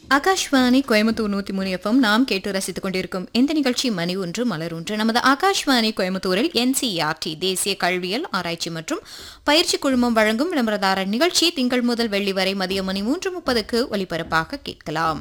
ஆகாஷ்வாணி கோயம்புத்தூர் நூத்தி மூணு எஃப்எம் நாம் கேட்டு ரசித்துக் கொண்டிருக்கும் இந்த நிகழ்ச்சி மணி ஒன்று மலர் ஒன்று நமது ஆகாஷ்வாணி கோயம்புத்தூரில் என்சிஆர்டி தேசிய கல்வியல் ஆராய்ச்சி மற்றும் பயிற்சி குழுமம் வழங்கும் விளம்பரதாரர் நிகழ்ச்சி திங்கள் முதல் வெள்ளி வரை மதியம் மணி மூன்று முப்பதுக்கு ஒலிபரப்பாக கேட்கலாம்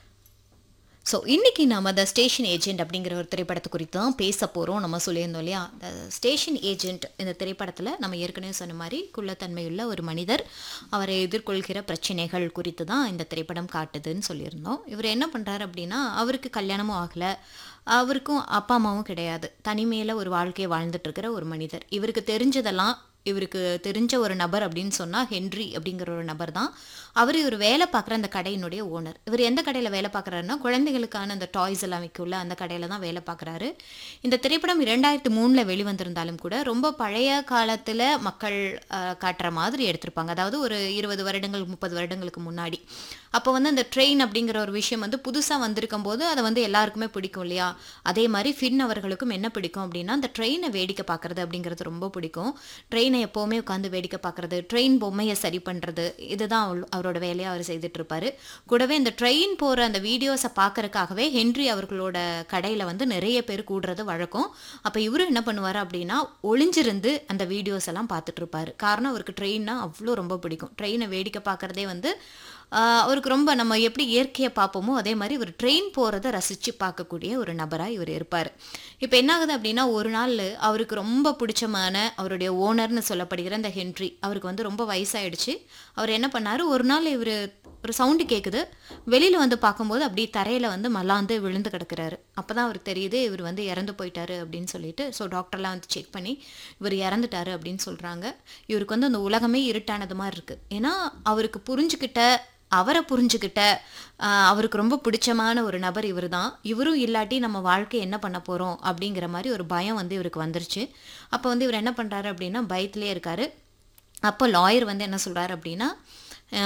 ஸோ இன்னைக்கு நாம த ஸ்டேஷன் ஏஜென்ட் அப்படிங்கிற ஒரு திரைப்படத்தை குறித்து தான் பேச போகிறோம் நம்ம சொல்லியிருந்தோம் இல்லையா த ஸ்டேஷன் ஏஜென்ட் இந்த திரைப்படத்தில் நம்ம ஏற்கனவே சொன்ன மாதிரி குள்ளத்தன்மையுள்ள ஒரு மனிதர் அவரை எதிர்கொள்கிற பிரச்சனைகள் குறித்து தான் இந்த திரைப்படம் காட்டுதுன்னு சொல்லியிருந்தோம் இவர் என்ன பண்ணுறாரு அப்படின்னா அவருக்கு கல்யாணமும் ஆகலை அவருக்கும் அப்பா அம்மாவும் கிடையாது தனிமையில் ஒரு வாழ்க்கையை வாழ்ந்துட்டு இருக்கிற ஒரு மனிதர் இவருக்கு தெரிஞ்சதெல்லாம் இவருக்கு தெரிஞ்ச ஒரு நபர் அப்படின்னு சொன்னால் ஹென்றி அப்படிங்கிற ஒரு நபர் தான் அவர் இவர் வேலை பார்க்குற அந்த கடையினுடைய ஓனர் இவர் எந்த கடையில் வேலை பார்க்குறாருன்னா குழந்தைகளுக்கான அந்த டாய்ஸ் எல்லாம் விற்குள்ள அந்த கடையில் தான் வேலை பார்க்குறாரு இந்த திரைப்படம் இரண்டாயிரத்தி மூணில் வெளிவந்திருந்தாலும் கூட ரொம்ப பழைய காலத்தில் மக்கள் அஹ், காட்டுற மாதிரி எடுத்திருப்பாங்க அதாவது ஒரு இருபது வருடங்கள் முப்பது வருடங்களுக்கு முன்னாடி அப்போ வந்து அந்த ட்ரெயின் அப்படிங்கிற ஒரு விஷயம் வந்து புதுசாக வந்திருக்கும் போது அதை வந்து எல்லாருக்குமே பிடிக்கும் இல்லையா அதே மாதிரி ஃபின் அவர்களுக்கும் என்ன பிடிக்கும் அப்படின்னா அந்த ட்ரெயினை வேடிக்கை பார்க்குறது அப்படிங்கிறது ரொம்ப பிடிக்கும் ட்ரெயினை எப்போவுமே உட்காந்து வேடிக்கை பார்க்குறது ட்ரெயின் பொம்மையை சரி பண்ணுறது இதுதான் அவள்- அவரோட வேலையை அவர் செய்துட்டு இருப்பாரு கூடவே இந்த ட்ரெயின் போகிற அந்த வீடியோஸை பார்க்கறதுக்காகவே ஹென்றி அவர்களோட கடையில் வந்து நிறைய பேர் கூடுறது வழக்கம் அப்போ இவரும் என்ன பண்ணுவார் அப்படின்னா ஒளிஞ்சிருந்து அந்த வீடியோஸ் எல்லாம் பார்த்துட்டு இருப்பாரு காரணம் அவருக்கு ட்ரெயின்னா அவ்வளோ ரொம்ப பிடிக்கும் ட்ரெயினை வேடிக்கை பார்க்குறதே வந்து ஆஹ், அவருக்கு ரொம்ப நம்ம எப்படி இயற்கையை பார்ப்போமோ அதே மாதிரி இவர் ட்ரெயின் போகிறத ரசித்து பார்க்கக்கூடிய ஒரு நபராக இவர் இருப்பார் இப்போ என்ன ஆகுது அப்படின்னா ஒரு நாள் அவருக்கு ரொம்ப பிடிச்சமான அவருடைய ஓனர்னு சொல்லப்படுகிற இந்த ஹென்றி அவருக்கு வந்து ரொம்ப வயசாயிடுச்சு அவர் என்ன பண்ணாரு ஒரு நாள் இவர் ஒரு சவுண்டு கேட்குது வெளியில் வந்து பார்க்கும்போது அப்படியே தரையில் வந்து மல்லாந்து விழுந்து கிடக்குறாரு அப்போ தான் அவருக்கு தெரியுது இவர் வந்து இறந்து போயிட்டாரு அப்படின்னு சொல்லிட்டு ஸோ டாக்டர்லாம் வந்து செக் பண்ணி இவர் இறந்துட்டாரு அப்படின்னு சொல்கிறாங்க இவருக்கு வந்து அந்த உலகமே இருட்டானது மாதிரி இருக்குது ஏன்னா அவருக்கு புரிஞ்சுக்கிட்ட அவரை புரிஞ்சுக்கிட்ட ஆஹ், அவருக்கு ரொம்ப பிடிச்சமான ஒரு நபர் இவர் தான் இவரும் இல்லாட்டி நம்ம வாழ்க்கை என்ன பண்ண போகிறோம் அப்படிங்கிற மாதிரி ஒரு பயம் வந்து இவருக்கு வந்துருச்சு அப்போ வந்து இவர் என்ன பண்ணுறாரு அப்படின்னா பயத்திலே இருக்காரு அப்போ லாயர் வந்து என்ன சொல்றாரு அப்படின்னா